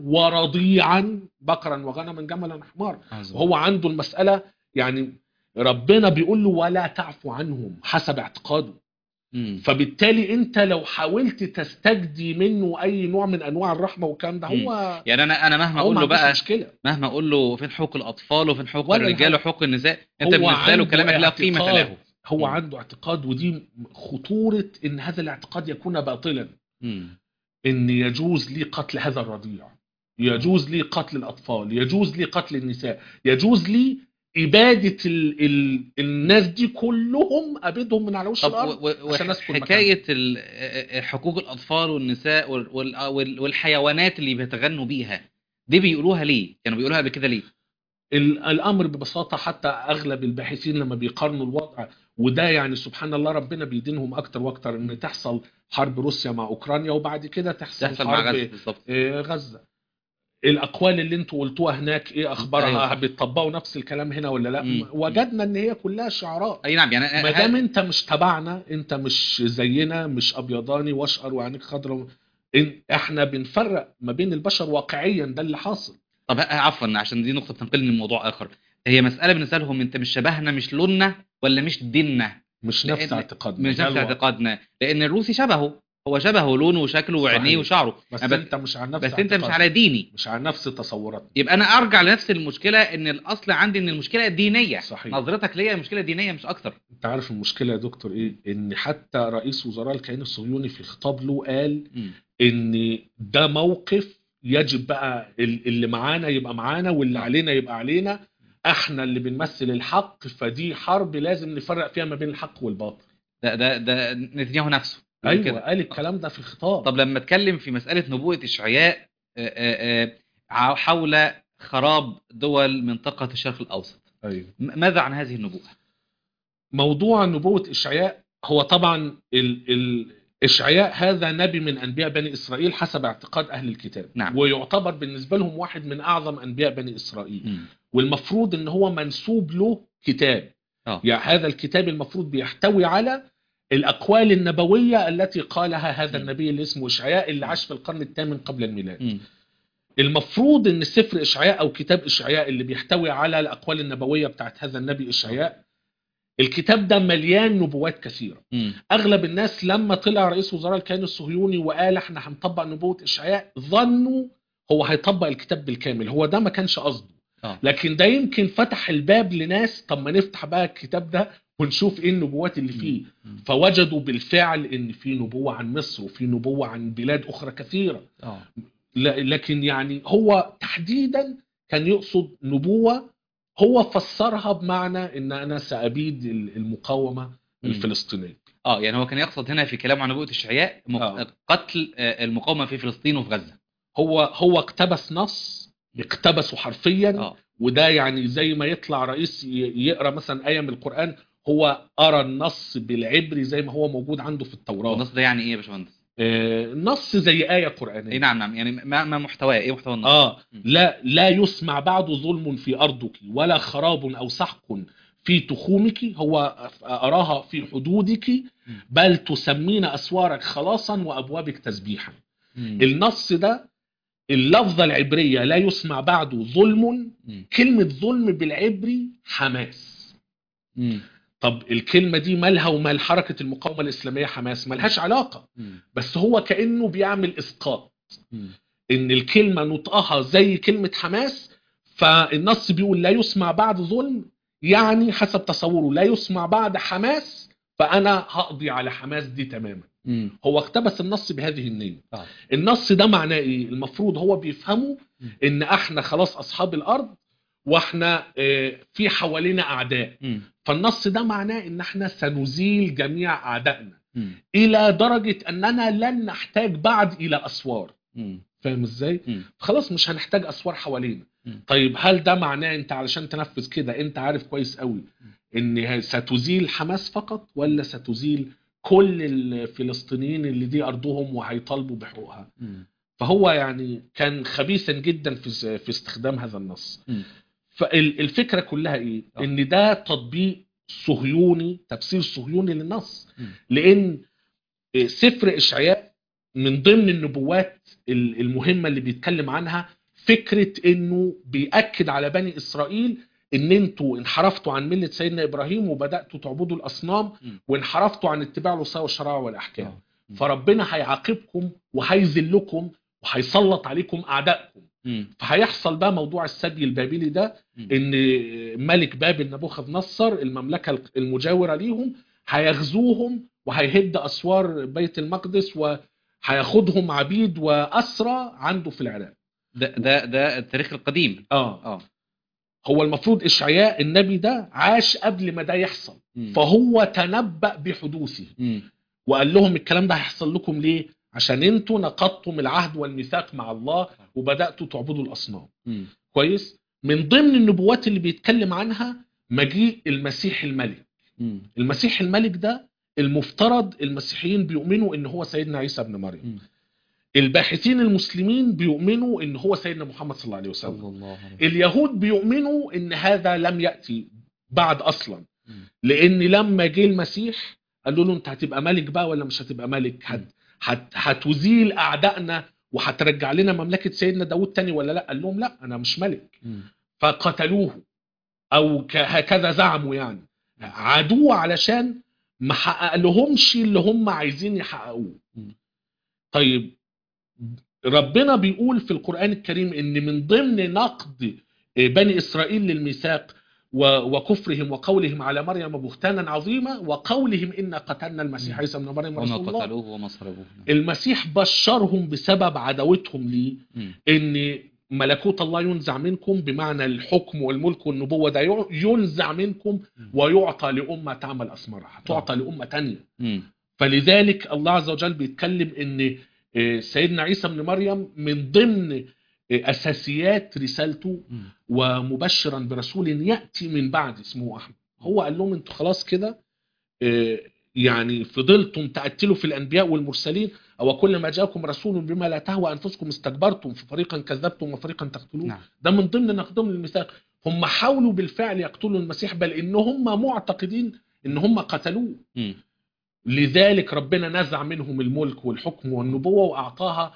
ورضيعا بقرا وغنما جملا حمار عظيم. وهو عنده المسألة يعني ربنا بيقول له ولا تعفو عنهم حسب اعتقاده مم. فبالتالي انت لو حاولت تستجدي منه اي نوع من انواع الرحمة والكلام ده هو يعني انا انا مهما هو اقول ما له عندوش بقى مشكلة مهما اقول له فين حقوق الاطفال وفين حقوق ولا الرجال الحاجة. وحقوق النساء انت هو بالنسبه له عنده كلامك لا قيمه اعتقاد. له هو مم. عنده اعتقاد ودي خطورة ان هذا الاعتقاد يكون باطلا مم. ان يجوز لي قتل هذا الرضيع يجوز لي قتل الاطفال يجوز لي قتل النساء يجوز لي اباده ال ال الناس دي كلهم ابيدهم من على وش طب الارض و- و- عشان أسكن وحكايه ال- آه، حقوق الاطفال والنساء وال- وال- وال- والحيوانات اللي بيتغنوا بيها دي بيقولوها ليه كانوا بيقولوها قبل كده ليه ال- الامر ببساطه حتى اغلب الباحثين لما بيقارنوا الوضع وده يعني سبحان الله ربنا بيدينهم اكتر واكتر ان تحصل حرب روسيا مع اوكرانيا وبعد كده تحصل, تحصل مع حرب غزه بالظبط آه، غزه الاقوال اللي انتوا قلتوها هناك ايه اخبارها أيوة. بيطبقوا نفس الكلام هنا ولا لا مم. وجدنا ان هي كلها شعارات اي نعم يعني ما أنا- دام انت مش تبعنا انت مش زينا مش ابيضاني واشقر وعينيك خضراء إن احنا بنفرق ما بين البشر واقعيا ده اللي حاصل طب ه- عفوا عشان دي نقطه تنقلني لموضوع اخر هي مساله بالنسبه لهم انت مش شبهنا مش لوننا ولا مش ديننا مش لأن- نفس اعتقادنا مش ده نفس الواقع. اعتقادنا لان الروسي شبهه هو شبهه لونه وشكله وعينيه صحيح. وشعره بس أنا بس- انت مش على نفس بس انت مش اعتقادنا. على ديني مش على نفس تصوراتنا يبقى انا ارجع لنفس المشكله ان الاصل عندي ان المشكله دينيه صحيح. نظرتك ليا مشكله دينيه مش اكتر انت عارف المشكله يا دكتور ايه ان حتى رئيس وزراء الكيان الصهيوني في خطاب له قال مم. ان ده موقف يجب بقى ال- اللي معانا يبقى معانا واللي علينا يبقى علينا احنا اللي بنمثل الحق فدي حرب لازم نفرق فيها ما بين الحق والباطل ده ده ده نتنياهو نفسه بيقول ايوه كده. قال الكلام ده في الخطاب طب لما اتكلم في مساله نبوءه اشعياء آه، آه، آه، ع- حول خراب دول منطقه الشرق الاوسط ايوه م- ماذا عن هذه النبوءه موضوع نبوة إشعياء هو طبعا ال ال إشعياء هذا نبي من أنبياء بني إسرائيل حسب اعتقاد أهل الكتاب نعم. ويعتبر بالنسبة لهم واحد من أعظم أنبياء بني إسرائيل مم. والمفروض أن هو منسوب له كتاب اه يعني هذا الكتاب المفروض بيحتوي على الأقوال النبوية التي قالها هذا مم. النبي اللي اسمه إشعياء اللي عاش في القرن الثامن قبل الميلاد مم. المفروض ان سفر اشعياء او كتاب اشعياء اللي بيحتوي على الاقوال النبويه بتاعت هذا النبي اشعياء الكتاب ده مليان نبوات كثيره مم. اغلب الناس لما طلع رئيس وزراء الكيان الصهيوني وقال احنا هنطبق نبوه اشعياء ظنوا هو هيطبق الكتاب بالكامل هو ده ما كانش قصده اه لكن ده يمكن فتح الباب لناس طب ما نفتح بقى الكتاب ده ونشوف ايه النبوات اللي فيه مم. فوجدوا بالفعل ان في نبوه عن مصر وفي نبوه عن بلاد اخرى كثيره اه لا- لكن يعني هو تحديدا كان يقصد نبوة هو فسرها بمعنى ان انا سأبيد ال- المقاومة مم. الفلسطينية اه يعني هو كان يقصد هنا في كلامه عن نبوءه اشعياء م- آه. قتل آه، المقاومه في فلسطين وفي غزه هو هو اقتبس نص اقتبسه حرفيا اه وده يعني زي ما يطلع رئيس ي- يقرا مثلا آية من القرآن هو قرا النص بالعبري زي ما هو موجود عنده في التوراة النص ده يعني ايه يا باشمهندس؟ آه، نص زي آية اي قرآنية نعم نعم يعني ما ما محتواه ايه محتوى النص؟ اه مم. لا لا يسمع بعد ظلم في ارضك ولا خراب او سحق في تخومك هو اراها في حدودك بل تسمين اسوارك خلاصا وابوابك تسبيحا مم. النص ده اللفظه العبريه لا يسمع بعده ظلم مم. كلمه ظلم بالعبري حماس مم. طب الكلمه دي مالها ومال حركه المقاومه الاسلاميه حماس ملهاش علاقه مم. بس هو كانه بيعمل اسقاط مم. ان الكلمه نطقها زي كلمه حماس فالنص بيقول لا يسمع بعد ظلم يعني حسب تصوره لا يسمع بعد حماس فانا هقضي على حماس دي تماما مم. هو اقتبس النص بهذه النية آه. النص ده معناه ايه المفروض هو بيفهمه م. ان احنا خلاص اصحاب الارض واحنا آه، في حوالينا اعداء مم. فالنص ده معناه ان احنا سنزيل جميع اعدائنا مم. الى درجة اننا لن نحتاج بعد الى اسوار مم. فاهم ازاي مم. خلاص مش هنحتاج اسوار حوالينا مم. طيب هل ده معناه انت علشان تنفذ كده انت عارف كويس قوي ان ستزيل حماس فقط ولا ستزيل كل الفلسطينيين اللي دي ارضهم وهيطالبوا بحقوقها مم. فهو يعني كان خبيثا جدا في في استخدام هذا النص مم. فالفكره كلها ايه آه. ان ده تطبيق صهيوني تفسير صهيوني للنص مم. لان سفر اشعياء من ضمن النبوات ال- المهمه اللي بيتكلم عنها فكره انه بياكد على بني اسرائيل ان انتوا انحرفتوا عن مله سيدنا ابراهيم وبداتوا تعبدوا الاصنام مم. وانحرفتوا عن اتباع الوصايا والشرائع والاحكام آه. مم. فربنا هيعاقبكم وهيذلكم وهيسلط عليكم اعدائكم مم. فهيحصل بقى موضوع السبي البابلي ده مم. ان ملك بابل نبوخذ نصر المملكه المجاوره ليهم هيغزوهم وهيهد اسوار بيت المقدس وهياخدهم عبيد واسرى عنده في العراق ده ده ده التاريخ القديم اه اه هو المفروض اشعياء النبي ده عاش قبل ما ده يحصل مم. فهو تنبأ بحدوثه مم. وقال لهم الكلام ده هيحصل لكم ليه عشان انتوا نقضتم العهد والميثاق مع الله وبداتوا تعبدوا الاصنام مم. كويس من ضمن النبوات اللي بيتكلم عنها مجيء المسيح الملك مم. المسيح الملك ده المفترض المسيحيين بيؤمنوا ان هو سيدنا عيسى ابن مريم مم. الباحثين المسلمين بيؤمنوا ان هو سيدنا محمد صلى الله عليه وسلم صلى الله عليه وسلم اليهود بيؤمنوا ان هذا لم ياتي بعد اصلا مم. لان لما جه المسيح قالوا له انت هتبقى ملك بقى ولا مش هتبقى ملك هت هت هتزيل اعدائنا وهترجع لنا مملكه سيدنا داود تاني ولا لا قال لهم لا انا مش ملك مم. فقتلوه او ك- هكذا زعموا يعني عادوه علشان ما حقق لهمش اللي هم عايزين يحققوه مم. طيب ربنا بيقول في القرآن الكريم ان من ضمن نقد بني اسرائيل للميثاق و- وكفرهم وقولهم على مريم بهتانا عظيما وقولهم ان قتلنا المسيح عيسى ابن مريم وما رسول الله قتلوه وما صلبوه المسيح بشرهم بسبب عداوتهم ليه مم. ان ملكوت الله ينزع منكم بمعنى الحكم والملك والنبوة ده يع- ينزع منكم ويعطى لأمة تعمل أثمارها تعطى لأمة تانية مم. فلذلك الله عز وجل بيتكلم ان آه، سيدنا عيسى ابن مريم من ضمن آه، اساسيات رسالته مم. ومبشرا برسول ياتي من بعد اسمه احمد هو قال لهم انتوا خلاص كده آه، يعني فضلتم تقتلوا في الانبياء والمرسلين او كل ما جاءكم رسول بما لا تهوى انفسكم استكبرتم ففريقا كذبتم وفريقا تقتلون نعم ده من ضمن نقدهم للميثاق هم حاولوا بالفعل يقتلوا المسيح بل ان هم معتقدين ان هم قتلوه مم. لذلك ربنا نزع منهم الملك والحكم والنبوة وأعطاها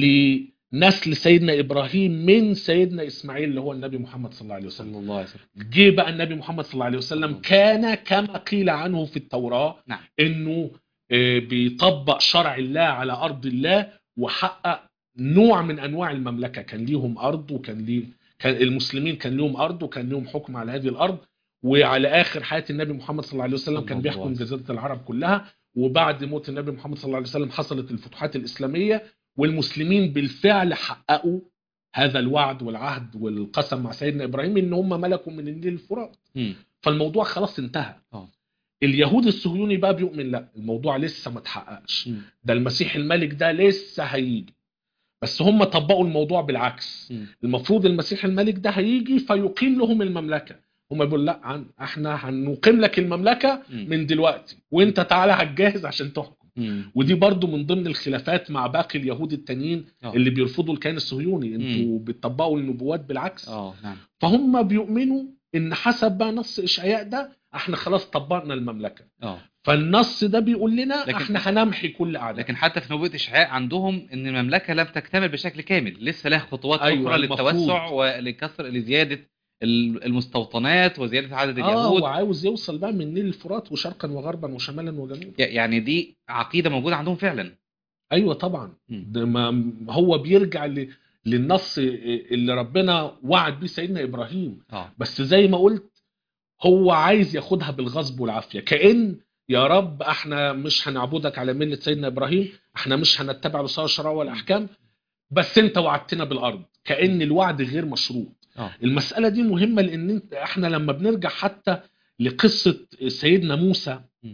لنسل سيدنا إبراهيم من سيدنا إسماعيل اللي هو النبي محمد صلى الله عليه وسلم صلى الله عليه وسلم جه بقى النبي محمد صلى الله عليه وسلم كان كما قيل عنه في التوراة نعم. إنه آه، بيطبق شرع الله على أرض الله وحقق نوع من أنواع المملكة كان ليهم أرض وكان ليه كان المسلمين كان ليهم أرض وكان ليهم حكم على هذه الأرض وعلى آخر حياة النبي محمد صلى الله عليه وسلم صلى كان الله بيحكم عليه وسلم. جزيرة العرب كلها وبعد موت النبي محمد صلى الله عليه وسلم حصلت الفتوحات الإسلامية والمسلمين بالفعل حققوا هذا الوعد والعهد والقسم مع سيدنا إبراهيم إن هم ملكوا من النيل الفرات مم. فالموضوع خلاص انتهى آه. اليهود الصهيوني بقى بيؤمن لا الموضوع لسه ما اتحققش مم. ده المسيح الملك ده لسه هيجي بس هم طبقوا الموضوع بالعكس مم. المفروض المسيح الملك ده هيجي فيقيم لهم المملكه هم بيقول لا عن احنا هنقيم لك المملكه مم. من دلوقتي وانت تعالى هتجهز عشان تحكم مم. ودي برضو من ضمن الخلافات مع باقي اليهود التانيين آه. اللي بيرفضوا الكيان الصهيوني انتوا بتطبقوا النبوات بالعكس اه نعم فهم بيؤمنوا ان حسب بقى نص اشعياء ده احنا خلاص طبقنا المملكه اه فالنص ده بيقول لنا لكن- احنا هنمحي كل اعداء لكن حتى في نبوة إشعاع عندهم إن المملكة لم تكتمل بشكل كامل لسه لها خطوات أيوة، أخرى المفروض. للتوسع ولكسر لزيادة ال- المستوطنات وزيادة عدد اه اليهود وعاوز يوصل بقى من نيل الفرات وشرقا وغربا وشمالا وجنوبا ي- يعني دي عقيدة موجودة عندهم فعلا ايوه طبعا مم. ده ما هو بيرجع ل... للنص اللي ربنا وعد بيه سيدنا ابراهيم اه بس زي ما قلت هو عايز ياخدها بالغصب والعافيه كأن يا رب احنا مش هنعبدك على مله سيدنا ابراهيم احنا مش هنتبع الوصايا والشرائع والاحكام بس انت وعدتنا بالارض كأن الوعد غير مشروط اه المسألة دي مهمة لأن انت احنا لما بنرجع حتى لقصة سيدنا موسى م.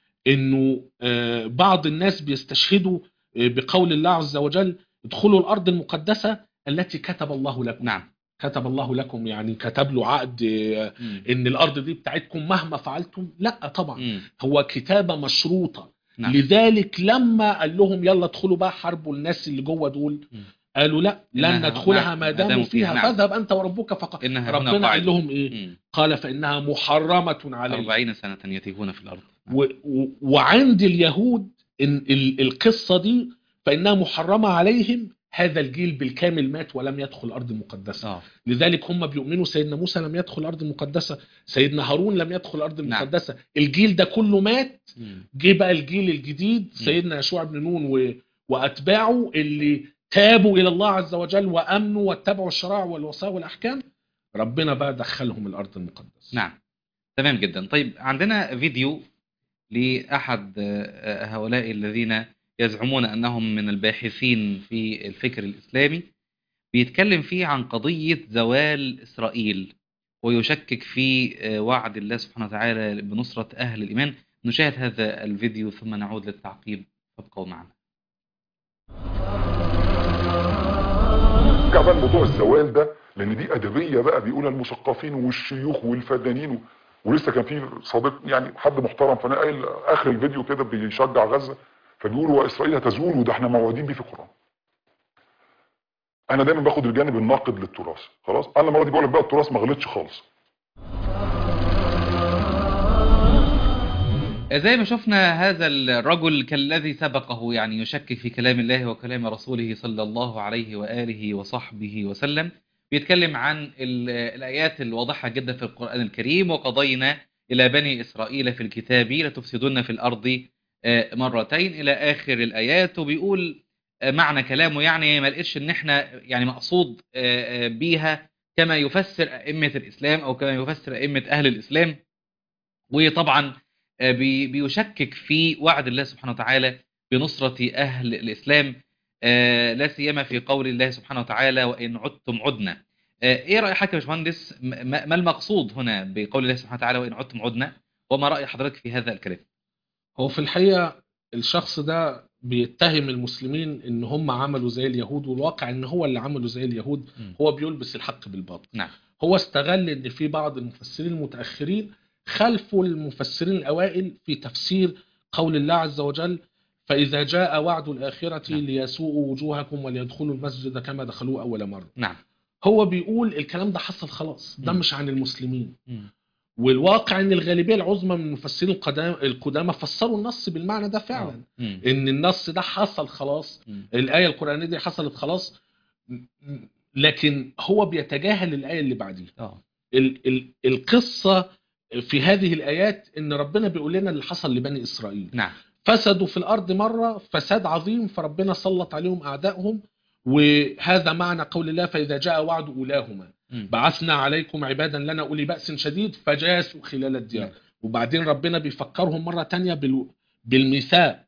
انه آه، بعض الناس بيستشهدوا آه، بقول الله عز وجل ادخلوا الأرض المقدسة التي كتب الله لكم نعم كتب الله لكم يعني كتب له عقد آه، مم. ان الارض دي بتاعتكم مهما فعلتم لا طبعا مم. هو كتابه مشروطه نعم. لذلك لما قال لهم يلا ادخلوا بقى حاربوا الناس اللي جوه دول مم. قالوا لا لن إنها- ندخلها نعم، ما داموا فيها نعم. فاذهب انت وربك فقط إنها هنا ربنا قاعدة. قال لهم ايه مم. قال فانها محرمه عليهم أربعين سنة يتيهون في الأرض و و وعند اليهود إن ال- القصه دي فانها محرمه عليهم هذا الجيل بالكامل مات ولم يدخل الارض المقدسه آه. لذلك هم بيؤمنوا سيدنا موسى لم يدخل الارض المقدسه سيدنا هارون لم يدخل الارض نعم. المقدسه الجيل ده كله مات مم. جه بقى الجيل الجديد سيدنا يشوع بن نون و... واتباعه اللي تابوا الى الله عز وجل وامنوا واتبعوا الشرائع والوصايا والاحكام ربنا بقى دخلهم الارض المقدسه نعم تمام جدا طيب عندنا فيديو لأحد آه، هؤلاء الذين يزعمون أنهم من الباحثين في الفكر الإسلامي بيتكلم فيه عن قضية زوال إسرائيل ويشكك في آه، وعد الله سبحانه وتعالى بنصرة أهل الإيمان نشاهد هذا الفيديو ثم نعود للتعقيب فابقوا معنا رجع بقى لموضوع الزوال ده لان دي ادبيه بقى بيقولها المثقفين والشيوخ والفدانين و... ولسه كان في صديق يعني حد محترم فانا قايل اخر الفيديو كده بيشجع غزه فبيقول واسرائيل هتزول وده احنا موعودين بيه في القران. انا دايما باخد الجانب الناقد للتراث خلاص انا المره دي بقول لك بقى التراث ما غلطش خالص زي ما شفنا هذا الرجل كالذي سبقه يعني يشكك في كلام الله وكلام رسوله صلى الله عليه وآله وصحبه وسلم بيتكلم عن ال- الآيات الواضحة جدا في القرآن الكريم وقضينا إلى بني إسرائيل في الكتاب لتفسدن في الأرض آه، مرتين إلى آخر الآيات وبيقول آه، معنى كلامه يعني ما لقيتش إن إحنا يعني مقصود آه، آه، بيها كما يفسر أئمة الإسلام أو كما يفسر أئمة أهل الإسلام وطبعا آه، بي- بيشكك في وعد الله سبحانه وتعالى بنصرة أهل الإسلام آه، لا سيما في قول الله سبحانه وتعالى وإن عدتم عدنا آه، إيه رأي حضرتك يا باشمهندس م- ما ما المقصود هنا بقول الله سبحانه وتعالى وإن عدتم عدنا وما رأي حضرتك في هذا الكلام هو في الحقيقه الشخص ده بيتهم المسلمين ان هم عملوا زي اليهود والواقع ان هو اللي عملوا زي اليهود مم. هو بيلبس الحق بالباطل نعم هو استغل ان في بعض المفسرين المتاخرين خلفوا المفسرين الاوائل في تفسير قول الله عز وجل فاذا جاء وعد الاخره نعم. ليسوءوا وجوهكم وليدخلوا المسجد كما دخلوه اول مره نعم هو بيقول الكلام ده حصل خلاص ده مم. مش عن المسلمين مم. والواقع ان الغالبيه العظمى من المفسرين القدام- القدامى فسروا النص بالمعنى ده فعلا مم. ان النص ده حصل خلاص مم. الايه القرانيه دي حصلت خلاص م- م- لكن هو بيتجاهل الايه اللي بعديها آه. ال ال القصه في هذه الايات ان ربنا بيقول لنا اللي حصل لبني اسرائيل نعم فسدوا في الارض مره فساد عظيم فربنا سلط عليهم اعدائهم وهذا معنى قول الله فاذا جاء وعد اولاهما مم. بعثنا عليكم عبادا لنا اولي باس شديد فجاسوا خلال الديار نعم. وبعدين ربنا بيفكرهم مره تانية بال- بالميثاق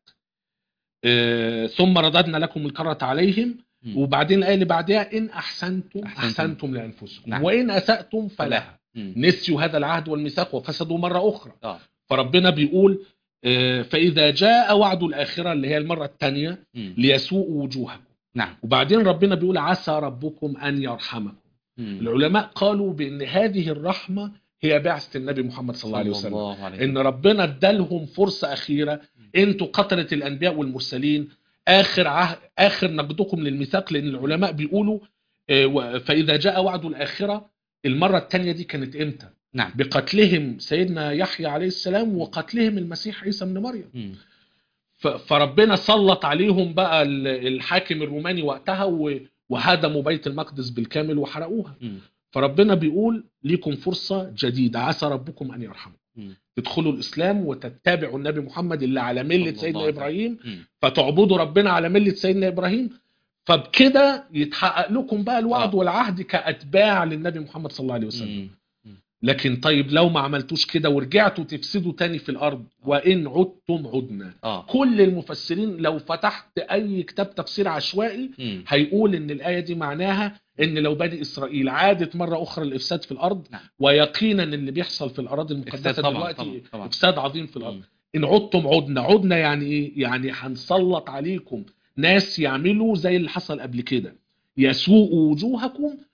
آه، ثم رددنا لكم الكرة عليهم مم. وبعدين الآية اللي بعدها إن أحسنتم أحسنتم. أحسنتم لأنفسكم نعم. وإن أسأتم فلها مم. نسيوا هذا العهد والميثاق وفسدوا مرة أخرى آه. فربنا بيقول آه، فإذا جاء وعد الآخرة اللي هي المرة الثانية مم. ليسوءوا وجوهكم نعم وبعدين ربنا بيقول عسى ربكم أن يرحمكم مم. العلماء قالوا بأن هذه الرحمة هي بعثة النبي محمد صلى الله عليه وسلم الله عليه ان ربنا ادالهم فرصه اخيره انتوا قتله الانبياء والمرسلين اخر عهد اخر نقدكم للميثاق لان العلماء بيقولوا آه، و- فاذا جاء وعد الاخره المره الثانيه دي كانت امتى؟ نعم بقتلهم سيدنا يحيى عليه السلام وقتلهم المسيح عيسى ابن مريم مم. ف- فربنا سلط عليهم بقى ال- الحاكم الروماني وقتها و- وهدموا بيت المقدس بالكامل وحرقوها مم. فربنا بيقول ليكم فرصة جديدة عسى ربكم أن يرحمكم مم. تدخلوا الإسلام وتتبعوا النبي محمد اللي على ملة الله سيدنا الله إبراهيم مم. فتعبدوا ربنا على ملة سيدنا إبراهيم فبكده يتحقق لكم بقى الوعد آه. والعهد كأتباع للنبي محمد صلى الله عليه وسلم مم. لكن طيب لو ما عملتوش كده ورجعتوا تفسدوا تاني في الأرض وإن عدتم عدنا اه كل المفسرين لو فتحت أي كتاب تفسير عشوائي مم. هيقول ان الايه دي معناها ان لو بني اسرائيل عادت مره اخرى الافساد في الارض نعم. ويقينا اللي بيحصل في الاراضي المقدسه إفساد طبعاً، دلوقتي طبعاً، طبعاً. افساد عظيم في الارض مم. ان عدتم عدنا عدنا يعني ايه يعني هنسلط عليكم ناس يعملوا زي اللي حصل قبل كده يسوءوا وجوهكم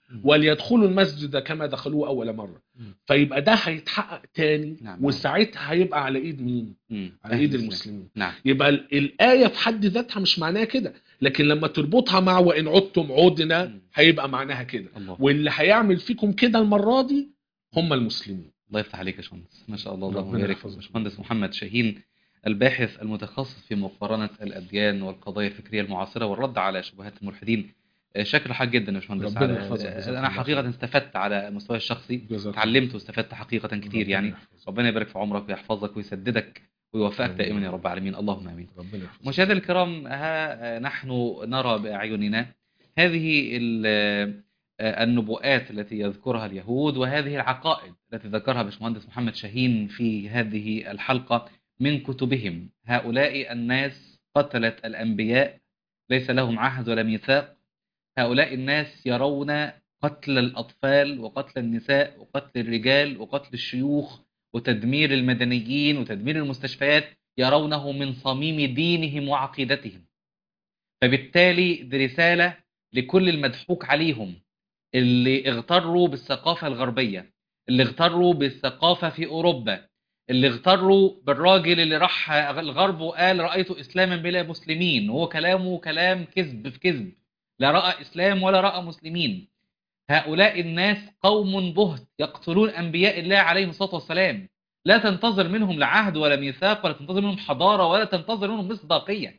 مم. وليدخلوا المسجد كما دخلوه اول مره مم. فيبقى ده هيتحقق تاني نعم. وساعتها هيبقى على ايد مين مم. على ايد أهل المسلمين نعم يبقى ال- الايه في حد ذاتها مش معناها كده لكن لما تربطها مع وان عدتم عدنا مم. هيبقى معناها كده الله واللي هيعمل فيكم كده المره دي هم المسلمين الله يفتح عليك يا باشمهندس ما شاء الله اللهم ربنا بارك يحفظك. باشمهندس محمد شاهين الباحث المتخصص في مقارنة الأديان والقضايا الفكرية المعاصرة والرد على شبهات الملحدين آه، شاكر حاج جدا يا باشمهندس ربنا على- يحفظك، جزاك أنا الله حقيقة خير. استفدت على المستوى الشخصي جزاك الله. اتعلمت واستفدت حقيقة كتير ربنا يعني يحفظك. ربنا يبارك في عمرك ويحفظك ويسددك ويوفقك آمين. دائما يا رب العالمين اللهم امين ربنا يحفظك. مشاهدينا الكرام ها نحن نرى بأعيننا هذه ال- النبوءات التي يذكرها اليهود وهذه العقائد التي ذكرها باشمهندس محمد شاهين في هذه الحلقة من كتبهم هؤلاء الناس قتلت الأنبياء ليس لهم عهد ولا ميثاق هؤلاء الناس يرون قتل الأطفال وقتل النساء وقتل الرجال وقتل الشيوخ وتدمير المدنيين وتدمير المستشفيات يرونه من صميم دينهم وعقيدتهم فبالتالي دي رسالة لكل المضحوك عليهم اللي اغتروا بالثقافة الغربية اللي اغتروا بالثقافة في أوروبا اللي اغتروا بالراجل اللي راح الغرب وقال رأيت إسلاما بلا مسلمين وهو كلامه كلام كذب في كذب لا رأى إسلام ولا رأى مسلمين هؤلاء الناس قوم بهت يقتلون أنبياء الله عليهم الصلاة والسلام لا تنتظر منهم لا عهد ولا ميثاق ولا تنتظر منهم حضارة ولا تنتظر منهم مصداقية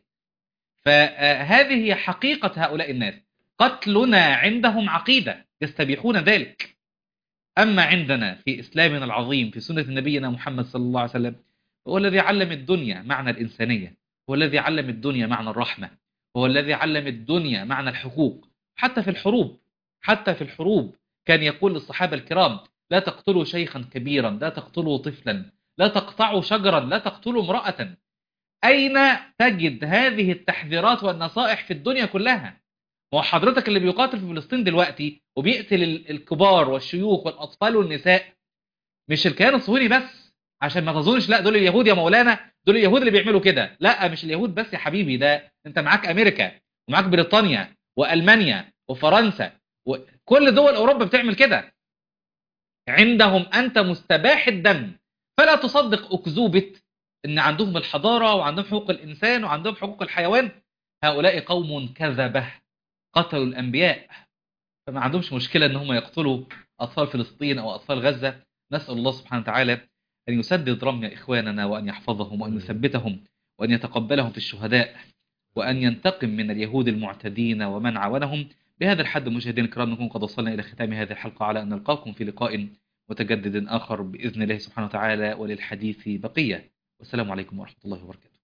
فهذه هي حقيقة هؤلاء الناس قتلنا عندهم عقيدة يستبيحون ذلك أما عندنا في إسلامنا العظيم في سنة نبينا محمد صلى الله عليه وسلم هو الذي علم الدنيا معنى الإنسانية هو الذي علم الدنيا معنى الرحمة هو الذي علم الدنيا معنى الحقوق حتى في الحروب حتى في الحروب كان يقول للصحابة الكرام لا تقتلوا شيخا كبيرا لا تقتلوا طفلا لا تقطعوا شجرا لا تقتلوا امرأة أين تجد هذه التحذيرات والنصائح في الدنيا كلها ما هو حضرتك اللي بيقاتل في فلسطين دلوقتي وبيقتل ال- الكبار والشيوخ والأطفال والنساء مش الكيان الصهيوني بس عشان ما تظنش لا دول اليهود يا مولانا دول اليهود اللي بيعملوا كده لا مش اليهود بس يا حبيبي ده انت معاك امريكا ومعاك بريطانيا والمانيا وفرنسا وكل دول اوروبا بتعمل كده عندهم انت مستباح الدم فلا تصدق اكذوبه ان عندهم الحضاره وعندهم حقوق الانسان وعندهم حقوق الحيوان هؤلاء قوم كذبه قتلوا الانبياء فما عندهمش مشكله ان هم يقتلوا اطفال فلسطين او اطفال غزه نسال الله سبحانه وتعالى ان يسدد رمي اخواننا وان يحفظهم وان يثبتهم وان يتقبلهم في الشهداء وان ينتقم من اليهود المعتدين ومن عاونهم بهذا الحد مشاهدينا الكرام نكون قد وصلنا الى ختام هذه الحلقه على ان نلقاكم في لقاء متجدد اخر باذن الله سبحانه وتعالى وللحديث بقيه والسلام عليكم ورحمه الله وبركاته